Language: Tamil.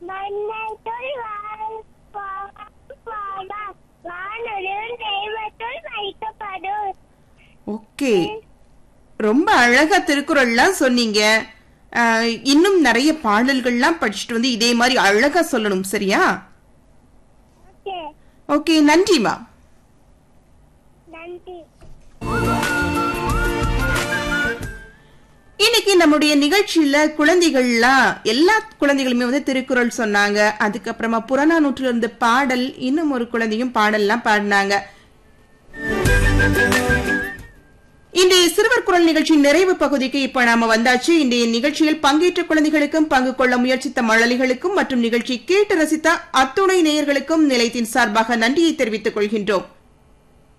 மன்னத்துள் வாழ்வான வானொலியும் தெய்வத்துள் வைக்கப்படும் ஓகே ரொம்ப அழகா திருக்குறள்லாம் சொன்னீங்க ஆஹ், இன்னும் நிறைய பாடல்கள்லாம் படிச்சுட்டு வந்து இதே மாதிரி அழகா சொல்லணும் சரியா ஓகே ஓகே நன்றிமா நன்றி இன்னைக்கு நம்முடைய நிகழ்ச்சியில குழந்தைகள்லாம் எல்லா குழந்தைகளுமே வந்து திருக்குறள் சொன்னாங்க அதுக்கப்புறமா புறநானூற்றுல இருந்து பாடல் இன்னும் ஒரு குழந்தையும் பாடல்லாம் பாடினாங்க இன்றைய சிறுவர் குரல் நிகழ்ச்சி நிறைவு பகுதிக்கு இப்ப நாம வந்தாச்சு இன்றைய நிகழ்ச்சியில் பங்கேற்ற குழந்தைகளுக்கும் பங்கு கொள்ள முயற்சித்த மழலைகளுக்கும் மற்றும் நிகழ்ச்சி கேட்டு ரசித்த அத்துணை நேயர்களுக்கும் நிலையத்தின் சார்பாக நன்றியை தெரிவித்துக் கொள்கின்றோம்